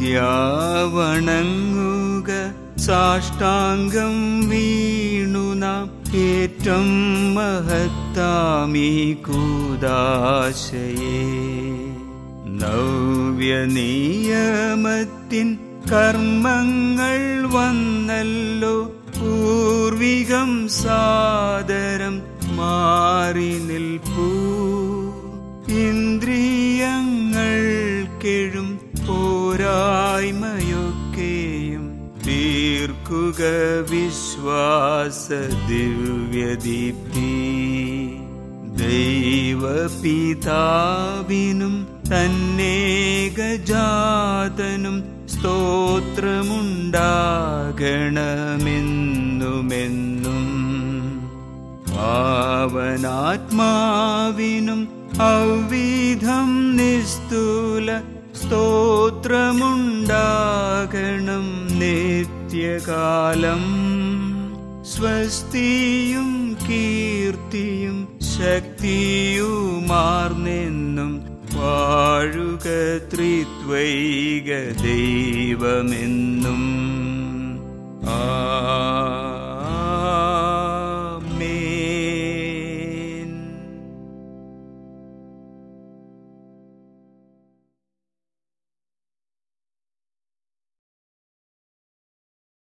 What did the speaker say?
വണങ്ങുക സാഷ്ടാംഗം വീണു നാം ഏറ്റം മഹത്താമീ കൂദാശയേ നവ്യനിയമത്തിൻ കർമ്മങ്ങൾ വന്നല്ലോ പൂർവികം സാദരം മാറി നിൽപ്പൂ ഇന്ദ്രിയങ്ങൾ കെഴും പോരായ്മയൊക്കെയും തീർക്കുക വിശ്വാസ ദിവ്യദീപ്തി ദൈവപിതാവിനും തന്നേകജാതനും സ്തോത്രമുണ്ടാകണമെന്നുമെന്നും പാവനാത്മാവിനും അവിധം നിസ്തുല സ്തോത്രമുണ്ടാകണം നിത്യകാലം സ്വസ്തിയും കീർത്തിയും ശക്തിയുമാർന്നെന്നും വാഴുക ത്രിത്വൈക ദൈവമെന്നും ആ